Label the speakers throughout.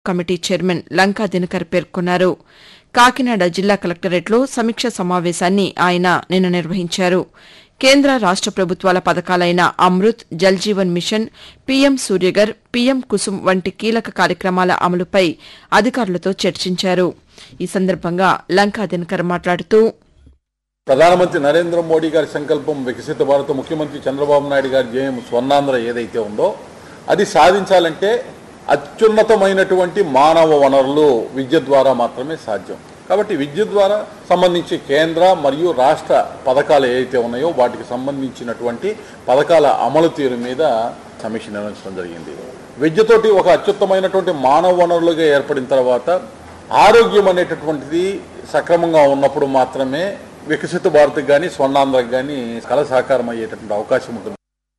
Speaker 1: committee chairman Lanka Dinakar పేర్కొన్నారు కాకినాడ జిల్లా కలెక్టరేట్లో సమీక్ష సమావేశాన్ని ఆయన నిన్న నిర్వహించారు కేంద్ర రాష్ట ప్రభుత్వాల పథకాలైన Amrut Jal Jeevan mission PM Suryaghar PM Kusum వంటి కీలక కార్యక్రమాల అమలుపై అధికారులతో చర్చించారు ఈ సందర్భంగా లంకా దినకర్ మాట్లాడుతూ
Speaker 2: ప్రధానమంత్రి నరేంద్ర మోడీ గారి సంకల్పం వికసిత భారత ముఖ్యమంత్రి చంద్రబాబు నాయుడు గారి జయం స్వర్ణాంధ్ర ఏదైతే ఉందో అది సాధించాలంటే అత్యున్నతమైనటువంటి మానవ వనరులు విద్య ద్వారా మాత్రమే సాధ్యం కాబట్టి విద్య ద్వారా సంబంధించి కేంద్ర మరియు రాష్ట్ర పథకాలు ఏవైతే ఉన్నాయో వాటికి సంబంధించినటువంటి పథకాల అమలు తీరు మీద సమీక్ష నిర్వహించడం జరిగింది విద్యతోటి ఒక అత్యుత్తమైనటువంటి మానవ వనరులుగా ఏర్పడిన తర్వాత ఆరోగ్యం అనేటటువంటిది సక్రమంగా ఉన్నప్పుడు మాత్రమే వికసిత భారత్కి కానీ స్వర్ణాంధ్రకు కానీ కళ సాకారం అయ్యేటటువంటి అవకాశం ఉంటుంది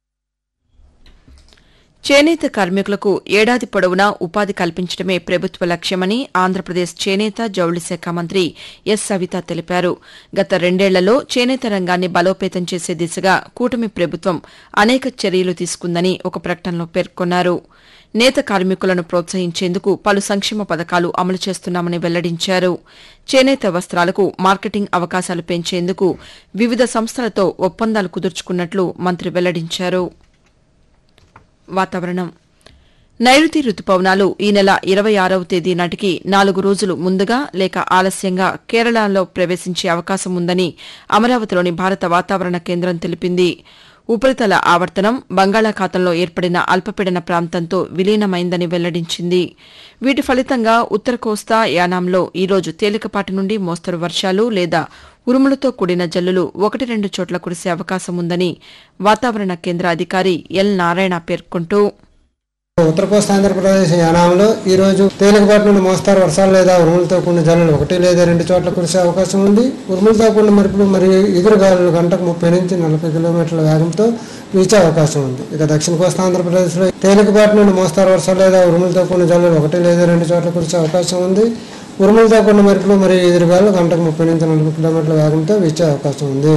Speaker 1: చేనేత కార్మికులకు ఏడాది పొడవునా ఉపాధి కల్పించడమే ప్రభుత్వ లక్ష్యమని ఆంధ్రప్రదేశ్ చేనేత జౌళి శాఖ మంత్రి ఎస్ సవిత తెలిపారు గత రెండేళ్లలో చేనేత రంగాన్ని బలోపేతం చేసే దిశగా కూటమి ప్రభుత్వం అనేక చర్యలు తీసుకుందని ఒక ప్రకటనలో పేర్కొన్నారు నేత కార్మికులను ప్రోత్సహించేందుకు పలు సంక్షేమ పథకాలు అమలు చేస్తున్నామని వెల్లడించారు చేనేత వస్త్రాలకు మార్కెటింగ్ అవకాశాలు పెంచేందుకు వివిధ సంస్థలతో ఒప్పందాలు కుదుర్చుకున్నట్లు మంత్రి వెల్లడించారు వాతావరణం నైరుతి రుతుపవనాలు ఈ నెల ఇరవై ఆరవ తేదీ నాటికి నాలుగు రోజులు ముందుగా లేక ఆలస్యంగా కేరళలో ప్రవేశించే అవకాశం ఉందని అమరావతిలోని భారత వాతావరణ కేంద్రం తెలిపింది ఉపరితల ఆవర్తనం బంగాళాఖాతంలో ఏర్పడిన అల్పపీడన ప్రాంతంతో విలీనమైందని వెల్లడించింది వీటి ఫలితంగా ఉత్తర కోస్తా యానాంలో ఈరోజు తేలికపాటి నుండి మోస్తరు వర్షాలు లేదా ఉరుములతో కూడిన జల్లులు ఒకటి రెండు చోట్ల కురిసే అవకాశం ఉందని వాతావరణ కేంద్ర అధికారి ఎల్ నారాయణ పేర్కొంటూ
Speaker 3: ఉత్తర కోస్తా ఆంధ్రప్రదేశ్ యానాంలో ఈ రోజు తేలికపాటి నుండి మోస్తారు వర్షాలు లేదా ఉరుములతో కూడిన జల్లులు ఒకటి లేదా రెండు చోట్ల కురిసే అవకాశం ఉంది ఉరుములతో కూడిన మరుపులు మరియు ఎదురుగాలులు గంటకు ముప్పై నుంచి నలభై కిలోమీటర్ల వేగంతో వీచే అవకాశం ఉంది ఇక దక్షిణ కోస్తా ఆంధ్రప్రదేశ్లో తేలికపాటి నుండి మోస్తారు వర్షాలు లేదా ఉరుములతో కూడిన జల్లులు ఒకటి లేదా రెండు చోట్ల కురిసే అవకాశం ఉంది ఉరుములతో కూడిన మరుపులు మరియు ఎదురుగాలు గంటకు ముప్పై నుంచి నలభై కిలోమీటర్ల వేగంతో వీచే అవకాశం ఉంది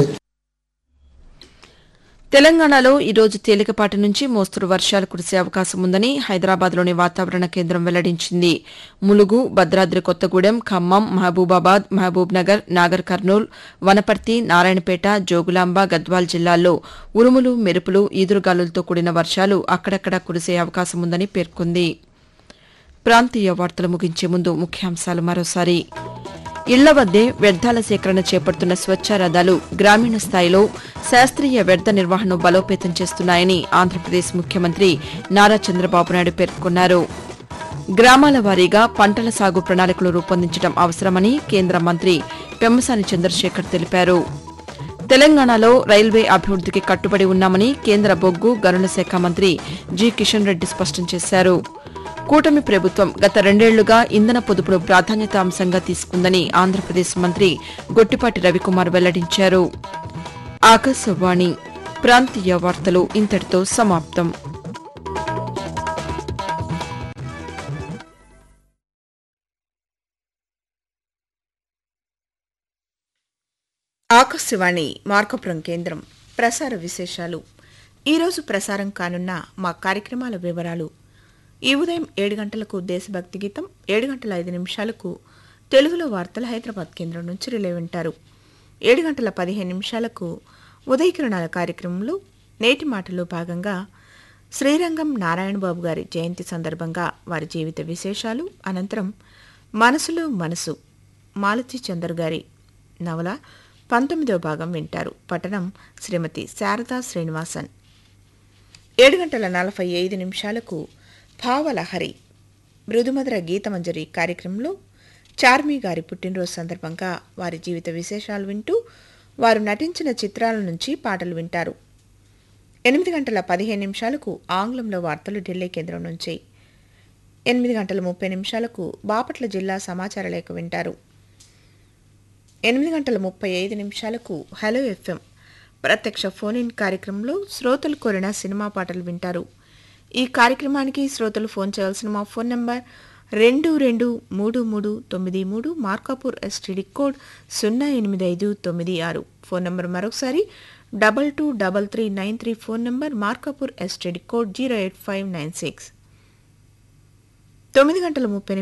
Speaker 1: తెలంగాణలో ఈరోజు తేలికపాటి నుంచి మోస్తరు వర్షాలు కురిసే అవకాశం ఉందని హైదరాబాద్లోని వాతావరణ కేంద్రం వెల్లడించింది ములుగు భద్రాద్రి కొత్తగూడెం ఖమ్మం మహబూబాబాద్ మహబూబ్ నగర్ నాగర్ కర్నూల్ వనపర్తి నారాయణపేట జోగులాంబ గద్వాల్ జిల్లాల్లో ఉరుములు మెరుపులు ఈదురుగాలులతో కూడిన వర్షాలు అక్కడక్కడా కురిసే అవకాశం ఉందని పేర్కొంది ప్రాంతీయ వార్తలు ముగించే ముందు ముఖ్యాంశాలు మరోసారి ఇళ్ల వద్దే వ్యర్థాల సేకరణ చేపడుతున్న స్వచ్ఛ రథాలు గ్రామీణ స్థాయిలో శాస్త్రీయ వ్యర్థ నిర్వహణను బలోపేతం చేస్తున్నాయని ఆంధ్రప్రదేశ్ ముఖ్యమంత్రి నారా చంద్రబాబు నాయుడు పేర్కొన్నారు గ్రామాల వారీగా పంటల సాగు ప్రణాళికలు రూపొందించడం అవసరమని కేంద్ర మంత్రి పెమ్మసాని చంద్రశేఖర్ తెలిపారు తెలంగాణలో రైల్వే అభివృద్దికి కట్టుబడి ఉన్నామని కేంద్ర బొగ్గు గనుల శాఖ మంత్రి జి కిషన్ రెడ్డి స్పష్టం చేశారు కూటమి ప్రభుత్వం గత రెండేళ్లుగా ఇంధన పొదుపును ప్రాధాన్యత అంశంగా తీసుకుందని ఆంధ్రప్రదేశ్ మంత్రి గొట్టిపాటి రవికుమార్ వెల్లడించారు ఆకాశవాణి ప్రాంతీయ వార్తలు ఇంతటితో సమాప్తం
Speaker 4: ఆకాశవాణి మార్కపురం కేంద్రం ప్రసార విశేషాలు ఈరోజు ప్రసారం కానున్న మా కార్యక్రమాల వివరాలు ఈ ఉదయం ఏడు గంటలకు దేశభక్తి గీతం ఏడు గంటల ఐదు నిమిషాలకు తెలుగులో వార్తలు హైదరాబాద్ కేంద్రం నుంచి రిలే వింటారు ఏడు గంటల పదిహేను నిమిషాలకు ఉదయకిరణాల కార్యక్రమంలో నేటి మాటలో భాగంగా శ్రీరంగం నారాయణబాబు గారి జయంతి సందర్భంగా వారి జీవిత విశేషాలు అనంతరం మనసులో మనసు మాలతి చందర్ గారి నవల పంతొమ్మిదవ భాగం వింటారు పట్టణం శ్రీమతి శారదా శ్రీనివాసన్ ఏడు గంటల నలభై ఐదు నిమిషాలకు భావలహరి మృదుమధుర గీతమంజరి కార్యక్రమంలో చార్మి గారి పుట్టినరోజు సందర్భంగా వారి జీవిత విశేషాలు వింటూ వారు నటించిన చిత్రాల నుంచి పాటలు వింటారు ఎనిమిది గంటల పదిహేను నిమిషాలకు ఆంగ్లంలో వార్తలు ఢిల్లీ కేంద్రం నుంచి ఎనిమిది గంటల ముప్పై నిమిషాలకు బాపట్ల జిల్లా సమాచార లేఖ వింటారు ఎనిమిది గంటల ముప్పై ఐదు నిమిషాలకు హలో ఎఫ్ఎం ప్రత్యక్ష ఫోన్ ఇన్ కార్యక్రమంలో శ్రోతలు కోరిన సినిమా పాటలు వింటారు ఈ కార్యక్రమానికి శ్రోతలు ఫోన్ చేయాల్సిన మా ఫోన్ నంబర్ రెండు రెండు మూడు మూడు తొమ్మిది మూడు మార్కాపూర్ ఎస్టీడీ కోడ్ సున్నా ఎనిమిది ఐదు తొమ్మిది ఆరు ఫోన్ నంబర్ మరొకసారి double two double three nine three phone number Markapur STD code zero eight five nine six తొమ్మిది గంటల ముప్పై